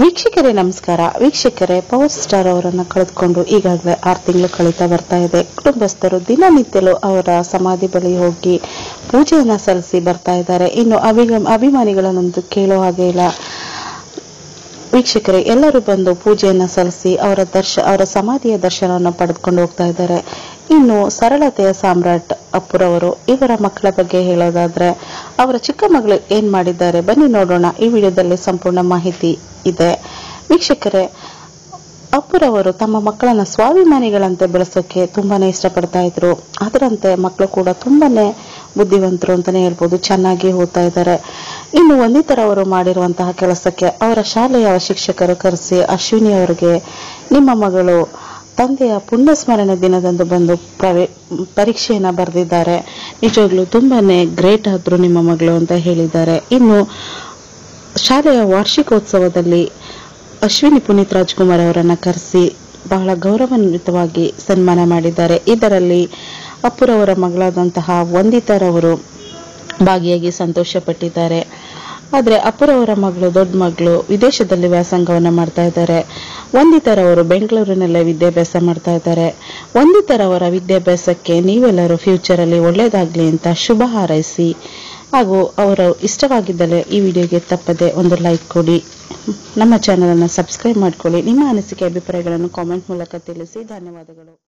ವೀಕ್ಷಕರೇ ನಮಸ್ಕಾರ ವೀಕ್ಷಕರೇ ಪವರ್ ಸ್ಟಾರ್ ಅವರನ್ನ ಕಳೆದುಕೊಂಡು ಈಗಾಗಲೇ ಆರು ತಿಂಗಳು ಕಳೀತಾ ಬರ್ತಾ ಇದೆ ಕುಟುಂಬಸ್ಥರು ದಿನನಿತ್ಯಲೂ ಅವರ ಸಮಾಧಿ ಬಳಿ ಹೋಗಿ ಪೂಜೆಯನ್ನ ಸಲ್ಲಿಸಿ ಬರ್ತಾ ಇದ್ದಾರೆ ಇನ್ನು ಅಭಿಗ ಅಭಿಮಾನಿಗಳನ್ನೊಂದು ಕೇಳೋ ಹಾಗೆ ಇಲ್ಲ ವೀಕ್ಷಕರೇ ಎಲ್ಲರೂ ಬಂದು ಪೂಜೆಯನ್ನ ಸಲ್ಲಿಸಿ ಅವರ ದರ್ಶ ಅವರ ಸಮಾಧಿಯ ದರ್ಶನವನ್ನು ಪಡೆದುಕೊಂಡು ಹೋಗ್ತಾ ಇದ್ದಾರೆ ಇನ್ನು ಸರಳತೆಯ ಸಾಮ್ರಾಟ್ ಅಪ್ಪುರವರು ಇವರ ಮಕ್ಕಳ ಬಗ್ಗೆ ಹೇಳೋದಾದ್ರೆ ಅವರ ಚಿಕ್ಕ ಮಗಳು ಏನ್ ಮಾಡಿದ್ದಾರೆ ಬನ್ನಿ ನೋಡೋಣ ಈ ವಿಡಿಯೋದಲ್ಲಿ ಸಂಪೂರ್ಣ ಮಾಹಿತಿ ಇದೆ ವೀಕ್ಷಕರೇ ಅಪ್ಪುರವರು ತಮ್ಮ ಮಕ್ಕಳನ್ನ ಸ್ವಾಭಿಮಾನಿಗಳಂತೆ ಬೆಳೆಸೋಕೆ ತುಂಬಾನೇ ಇಷ್ಟಪಡ್ತಾ ಇದ್ರು ಅದರಂತೆ ಮಕ್ಕಳು ಕೂಡ ತುಂಬಾನೇ ಬುದ್ಧಿವಂತರು ಅಂತಾನೆ ಹೇಳ್ಬೋದು ಚೆನ್ನಾಗಿ ಓದ್ತಾ ಇದ್ದಾರೆ ಇನ್ನು ವಂದಿತರವರು ಮಾಡಿರುವಂತಹ ಕೆಲಸಕ್ಕೆ ಅವರ ಶಾಲೆಯ ಶಿಕ್ಷಕರು ಕರೆಸಿ ಅಶ್ವಿನಿ ಅವರಿಗೆ ನಿಮ್ಮ ಮಗಳು ತಂದೆಯ ಪುಣ್ಯಸ್ಮರಣೆ ದಿನದಂದು ಬಂದು ಪ್ರವೇ ಪರೀಕ್ಷೆಯನ್ನ ಬರೆದಿದ್ದಾರೆ ನಿಜವಾಗ್ಲೂ ತುಂಬಾನೇ ಗ್ರೇಟ್ ಆದ್ರು ನಿಮ್ಮ ಮಗಳು ಅಂತ ಹೇಳಿದ್ದಾರೆ ಇನ್ನು ಶಾಲೆಯ ವಾರ್ಷಿಕೋತ್ಸವದಲ್ಲಿ ಅಶ್ವಿನಿ ಪುನೀತ್ ರಾಜ್ಕುಮಾರ್ ಅವರನ್ನ ಕರೆಸಿ ಬಹಳ ಗೌರವಾನ್ವಿತವಾಗಿ ಸನ್ಮಾನ ಮಾಡಿದ್ದಾರೆ ಇದರಲ್ಲಿ ಅಪ್ಪುರವರ ಮಗಳಾದಂತಹ ವಂದಿತರವರು ಭಾಗಿಯಾಗಿ ಸಂತೋಷಪಟ್ಟಿದ್ದಾರೆ ಆದರೆ ಅಪ್ಪುರವರ ಮಗಳು ದೊಡ್ಡ ಮಗಳು ವಿದೇಶದಲ್ಲಿ ವ್ಯಾಸಂಗವನ್ನ ಮಾಡ್ತಾ ಇದ್ದಾರೆ ವಂದಿತರವರು ಬೆಂಗಳೂರಿನಲ್ಲೇ ವಿದ್ಯಾಭ್ಯಾಸ ಮಾಡ್ತಾ ಇದ್ದಾರೆ ವಂದಿತರವರ ವಿದ್ಯಾಭ್ಯಾಸಕ್ಕೆ ನೀವೆಲ್ಲರೂ ಫ್ಯೂಚರ್ ಅಲ್ಲಿ ಒಳ್ಳೇದಾಗ್ಲಿ ಅಂತ ಶುಭ ಹಾರೈಸಿ ಹಾಗೂ ಅವರು ಇಷ್ಟವಾಗಿದ್ದಲ್ಲಿ ಈ ವಿಡಿಯೋಗೆ ತಪ್ಪದೆ ಒಂದು ಲೈಕ್ ಕೊಡಿ ನಮ್ಮ ಚಾನೆಲ್ ಅನ್ನು ಸಬ್ಸ್ಕ್ರೈಬ್ ಮಾಡ್ಕೊಳ್ಳಿ ನಿಮ್ಮ ಅನಿಸಿಕೆ ಅಭಿಪ್ರಾಯಗಳನ್ನು ಕಾಮೆಂಟ್ ಮೂಲಕ ತಿಳಿಸಿ ಧನ್ಯವಾದಗಳು